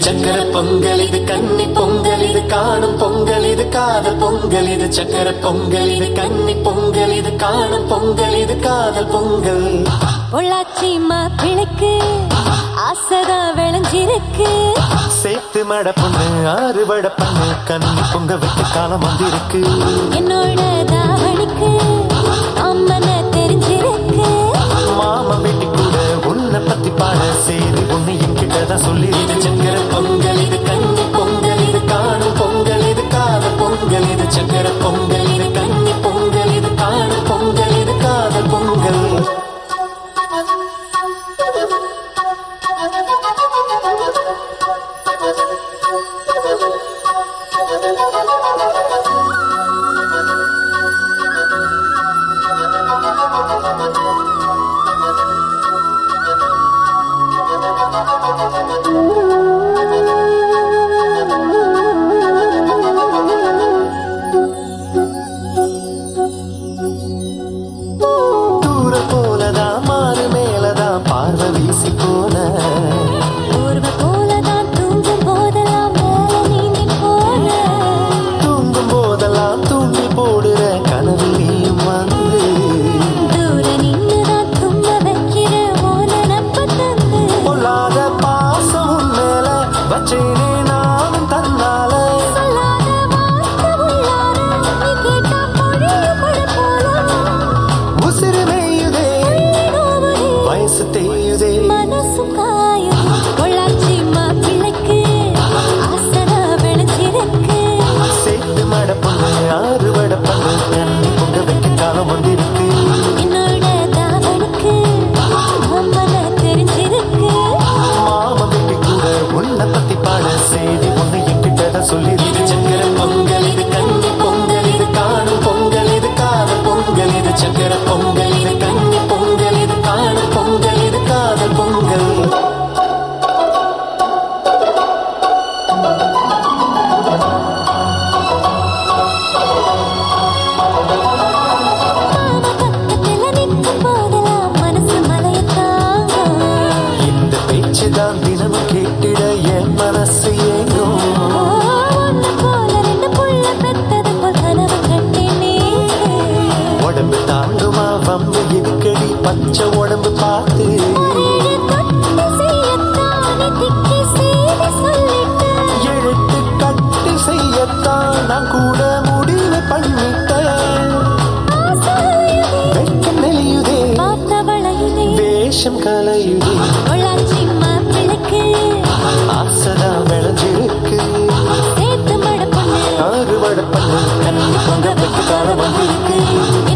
சக்கர பொங்கல் இது கன்னி பொங்கல் இது காணும் பொங்கல் இது காதல் பொங்கல் இது சக்கர பொங்கல் இது கன்னி பொங்கல் இது காணும் பொங்கல் இது காதல் பொங்கல் பொள்ளாச்சி மாப்பிளைக்கு ஆசைதா விளைஞ்சிருக்கு சேத்து மட பொண்ணு ஆறு வட பண்ணு கன்னி பொங்க வைக்க காலம் வந்திருக்கு என்னோட தாவணிக்கு அம்மன தெரிஞ்சிருக்கு மாமா வீட்டு கூட உன்னை பத்தி பாட சேரி உன்னை என்கிட்டதான் சொல்லி இது சக்கர பொங்கல் இது கன்னி பொங்கல் இது காணும் பொங்கல் இது காதல் பொங்கல் இது சக்கர பொங்கல் இது கன்னி பொங்கல் இது காணும் பொங்கல் இது காதல் பொங்கல் தூர போலதான் மாறு மேலதான் பார்வை வீசி போன ஊர்வ போலதான் தூங்கும் போதெல்லாம் மேல நீந்தி போன தூங்கும் போதெல்லாம் தூண்டி போடுற கனவு நீயும் வந்து தூர நின்னுதான் தும்ப வைக்கிற ஓன நப்ப தந்து பொல்லாத பாசம் உன் மேல வச்சேனே நானும் தன்னால சொல்லாத வார்த்தை உள்ளார நீ கேட்டா பொழிய பட போல உசிறு மேயுதே நோவுதே வயசு தேயுதே மனசு காயும் பொள்ளாச்சி மாப்பிள்ளைக்கு ஆசரா விளைஞ்சிருக்கு சேர்த்து மட பொண்ணு ஆறு வட பண்ணு கண்ணி பொங்க வைக்க காலம் வந்திருக்கு என்னோட தாவனுக்கு அம்மன தெரிஞ்சிருக்கு மாமா வீட்டு கூட உன்னை பத்தி பாட சேதி உன்னை என்கிட்ட சொல்லி இது சக்கர பொங்கல் இது கன்னி பொங்கல் இது காணும் பொங்கல் இது காதல் பொங்கல் இது சக்கர பொங்கல் இது கன்னி பொங்கல் இது காணும் பொங்கல் இது காதல் பொங்கல் பக்கத்துல நிற்கும் போதெல்லாம் மனசு மலையத்தான் இந்த பேச்சுதான் தினமும் கேட்டிட என் மனசு ஏங்கும் ஒன்னு போல ரெண்டு புள்ள பெத்தது போல் கனவு கண்டேனே உடம்பு தாங்குமா வம்பு இருக்கடி பச்சை உடம்பு பார்த்து ஒரேடு தொட்டு செய்யத்தானே திக்கி செய்தி சொல்லிட்டு எழுத்து கட்டி செய்யத்தான் நான் கூட முடிவு பண்ணிட்டேன் ஆசாயுதே வெட்கம் நெளியுதே பார்த்த வளையுதே வேஷம் கலையுதே பொள்ளாச்சி மாப்பிள்ளைக்கு ஆசதா விளைஞ்சிருக்கு சேர்த்து மட பொண்ணு ஆறு வட பண்ணு கண்ணி பொங்க வைக்க காலம் வந்திருக்கு